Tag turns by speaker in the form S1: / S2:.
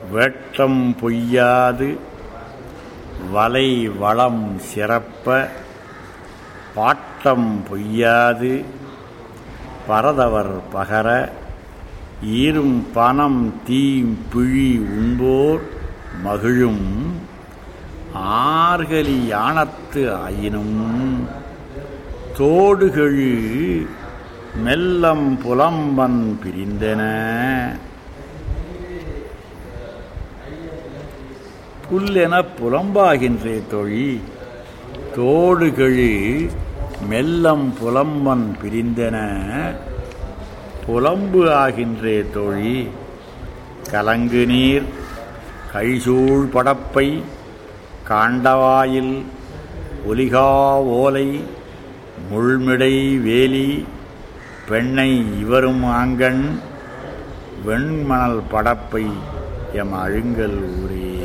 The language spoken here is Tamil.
S1: வேட்டம் பொய்யாது வலை வளம் சிறப்ப பாட்டம் பொய்யாது பரதவர் பகர ஈரும் பணம் தீம் பிழி உண்போர் மகிழும் ஆர்கலி யானத்து ஆயினும் தோடுகழு மெல்லம் புலம்பன் பிரிந்தன புல்லென புலம்பாகின்றே தோழி தோடுகழு மெல்லம் புலம்பன் பிரிந்தன புலம்பு ஆகின்றே தோழி கலங்கு நீர் கைசூழ் படப்பை காண்டவாயில் ஒலிகா ஓலை முள்மிடை வேலி பெண்ணை இவரும் ஆங்கண் வெண்மணல் படப்பை எம் அழுங்கல் ஊரே